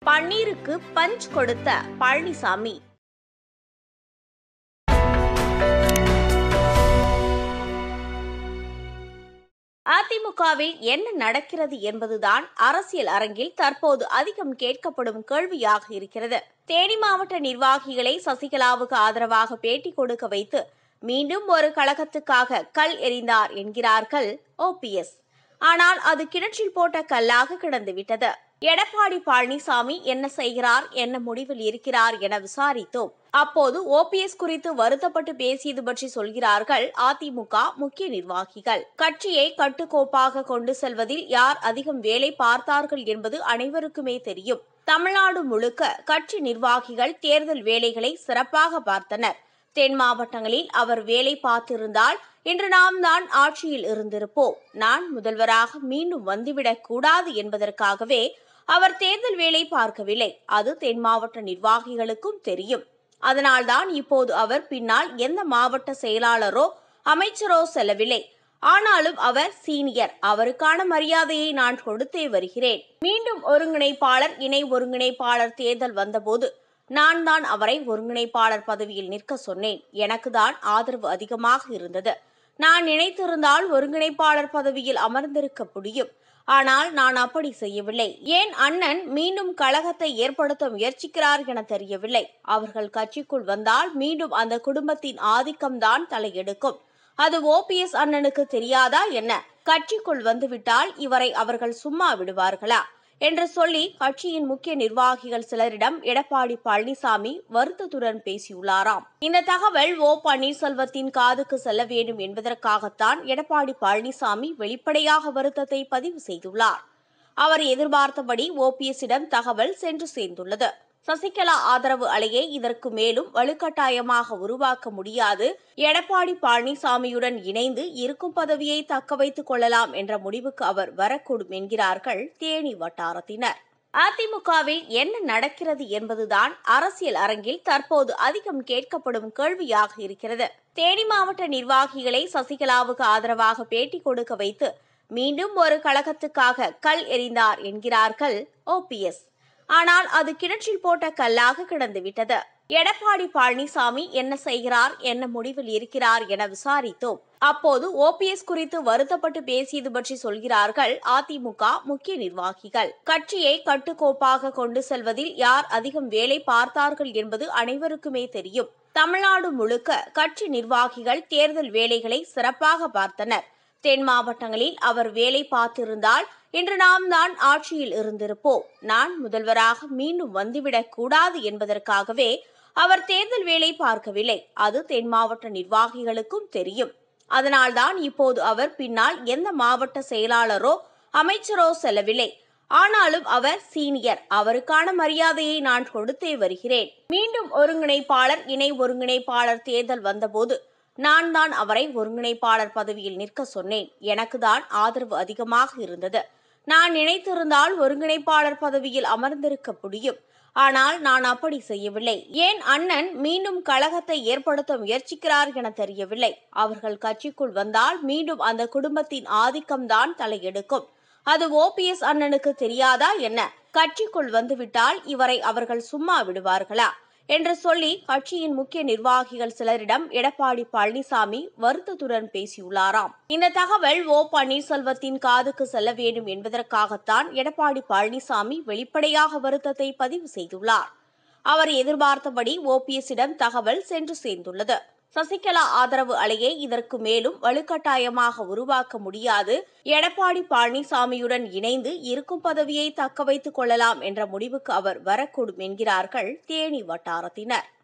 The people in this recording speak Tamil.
பன்னீருக்கு பஞ்ச் கொடுத்த பழனிசாமி அதிமுகவில் என்ன நடக்கிறது என்பதுதான் அரசியல் அரங்கில் தற்போது அதிகம் கேட்கப்படும் கேள்வியாக இருக்கிறது தேனி மாவட்ட நிர்வாகிகளை சசிகலாவுக்கு ஆதரவாக பேட்டி கொடுக்க வைத்து மீண்டும் ஒரு கழகத்துக்காக கல் எறிந்தார் என்கிறார்கள் ஓபிஎஸ் ஆனால் அது கிணற்றில் போட்ட கல்லாக கிடந்துவிட்டது எடப்பாடி பழனிசாமி என்ன செய்கிறார் என்ன முடிவில் இருக்கிறார் என விசாரித்தோம் அப்போது ஓபிஎஸ் குறித்து வருத்தப்பட்டு பேசியது பற்றி சொல்கிறார்கள் அதிமுக முக்கிய நிர்வாகிகள் கட்சியை கட்டுக்கோப்பாக கொண்டு செல்வதில் யார் அதிகம் வேலை பார்த்தார்கள் என்பது அனைவருக்குமே தெரியும் தமிழ்நாடு முழுக்க கட்சி நிர்வாகிகள் தேர்தல் வேலைகளை சிறப்பாக பார்த்தனர் தென் மாவட்டங்களில் அவர் வேலை பார்த்திருந்தால் இன்று நாம் தான் ஆட்சியில் இருந்திருப்போம் நான் முதல்வராக மீண்டும் வந்துவிடக் கூடாது என்பதற்காகவே அவர் தேர்தல் வேலை பார்க்கவில்லை அது தென் மாவட்ட நிர்வாகிகளுக்கும் தெரியும் அதனால்தான் இப்போது அவர் பின்னால் எந்த மாவட்ட செயலாளரோ அமைச்சரோ செல்லவில்லை ஆனாலும் அவர் சீனியர் அவருக்கான மரியாதையை நான் கொடுத்தே வருகிறேன் மீண்டும் ஒருங்கிணைப்பாளர் இணை ஒருங்கிணைப்பாளர் தேர்தல் வந்தபோது நான் தான் அவரை ஒருங்கிணைப்பாளர் பதவியில் நிற்க சொன்னேன் எனக்கு தான் ஆதரவு அதிகமாக இருந்தது நான் நினைத்திருந்தால் ஒருங்கிணைப்பாளர் பதவியில் அமர்ந்திருக்க முடியும் ஆனால் நான் அப்படி செய்யவில்லை ஏன் அண்ணன் மீண்டும் கழகத்தை ஏற்படுத்த முயற்சிக்கிறார் என தெரியவில்லை அவர்கள் கட்சிக்குள் வந்தால் மீண்டும் அந்த குடும்பத்தின் ஆதிக்கம்தான் தலையெடுக்கும் அது ஓபிஎஸ் அண்ணனுக்கு தெரியாதா என்ன கட்சிக்குள் வந்துவிட்டால் இவரை அவர்கள் சும்மா விடுவார்களா என்று சொல்லி கட்சியின் முக்கிய நிர்வாகிகள் சிலரிடம் எடப்பாடி பழனிசாமி வருத்தத்துடன் பேசியுள்ளாராம் இந்த தகவல் ஓ பன்னீர்செல்வத்தின் காதுக்கு செல்ல வேண்டும் என்பதற்காகத்தான் எடப்பாடி பழனிசாமி வெளிப்படையாக வருத்தத்தை பதிவு செய்துள்ளார் அவர் எதிர்பார்த்தபடி ஓபிஎஸ்ஸிடம் தகவல் சென்று சேர்ந்துள்ளது சசிகலா ஆதரவு அலையை இதற்கு மேலும் வலுக்கட்டாயமாக உருவாக்க முடியாது எடப்பாடி பழனிசாமியுடன் இணைந்து இருக்கும் பதவியை தக்க வைத்துக் கொள்ளலாம் என்ற முடிவுக்கு அவர் வரக்கூடும் என்கிறார்கள் தேனி வட்டாரத்தினர் அதிமுகவில் என்ன நடக்கிறது என்பதுதான் அரசியல் அரங்கில் தற்போது அதிகம் கேட்கப்படும் கேள்வியாக இருக்கிறது தேனி மாவட்ட நிர்வாகிகளை சசிகலாவுக்கு ஆதரவாக பேட்டி கொடுக்க வைத்து மீண்டும் ஒரு கழகத்துக்காக கல் எறிந்தார் என்கிறார்கள் ஓபிஎஸ் ஆனால் அது கிணற்றில் போட்ட கல்லாக கிடந்துவிட்டது எடப்பாடி பழனிசாமி என்ன செய்கிறார் என்ன முடிவில் இருக்கிறார் என விசாரித்தோம் அப்போது ஓபிஎஸ் குறித்து வருத்தப்பட்டு பேசியது பற்றி சொல்கிறார்கள் அதிமுக முக்கிய நிர்வாகிகள் கட்சியை கட்டுக்கோப்பாக கொண்டு செல்வதில் யார் அதிகம் வேலை பார்த்தார்கள் என்பது அனைவருக்குமே தெரியும் தமிழ்நாடு முழுக்க கட்சி நிர்வாகிகள் தேர்தல் வேலைகளை சிறப்பாக பார்த்தனர் தென் மாவட்டங்களில் அவர் வேலை பார்த்திருந்தால் இன்று நாம் தான் ஆட்சியில் இருந்திருப்போம் நான் முதல்வராக மீண்டும் வந்துவிடக் கூடாது என்பதற்காகவே அவர் தேர்தல் வேலை பார்க்கவில்லை அது தென் மாவட்ட நிர்வாகிகளுக்கும் தெரியும் அதனால்தான் இப்போது அவர் பின்னால் எந்த மாவட்ட செயலாளரோ அமைச்சரோ செல்லவில்லை ஆனாலும் அவர் சீனியர் அவருக்கான மரியாதையை நான் கொடுத்தே வருகிறேன் மீண்டும் ஒருங்கிணைப்பாளர் இணை ஒருங்கிணைப்பாளர் தேர்தல் வந்தபோது நான் தான் அவரை ஒருங்கிணைப்பாளர் பதவியில் நிற்க சொன்னேன் எனக்கு தான் ஆதரவு அதிகமாக இருந்தது நான் நினைத்திருந்தால் ஒருங்கிணைப்பாளர் பதவியில் அமர்ந்திருக்க முடியும் ஆனால் நான் அப்படி செய்யவில்லை ஏன் அண்ணன் மீண்டும் கழகத்தை ஏற்படுத்த முயற்சிக்கிறார் என தெரியவில்லை அவர்கள் கட்சிக்குள் வந்தால் மீண்டும் அந்த குடும்பத்தின் ஆதிக்கம்தான் தலையெடுக்கும் அது ஓபிஎஸ் அண்ணனுக்கு தெரியாதா என்ன கட்சிக்குள் வந்துவிட்டால் இவரை அவர்கள் சும்மா விடுவார்களா என்று சொல்லி கட்சியின் முக்கிய நிர்வாகிகள் சிலரிடம் எடப்பாடி பழனிசாமி வருத்தத்துடன் பேசியுள்ளாராம் இந்த தகவல் ஓ பன்னீர்செல்வத்தின் காதுக்கு செல்ல வேண்டும் என்பதற்காகத்தான் எடப்பாடி பழனிசாமி வெளிப்படையாக வருத்தத்தை பதிவு செய்துள்ளார் அவர் எதிர்பார்த்தபடி ஓபிஎஸ்ஸிடம் தகவல் சென்று சேர்ந்துள்ளது சசிகலா ஆதரவு அலையை இதற்கு மேலும் வலுக்கட்டாயமாக உருவாக்க முடியாது எடப்பாடி பழனிசாமியுடன் இணைந்து இருக்கும் பதவியை தக்க வைத்துக் கொள்ளலாம் என்ற முடிவுக்கு அவர் வரக்கூடும் என்கிறார்கள் தேனி வட்டாரத்தினர்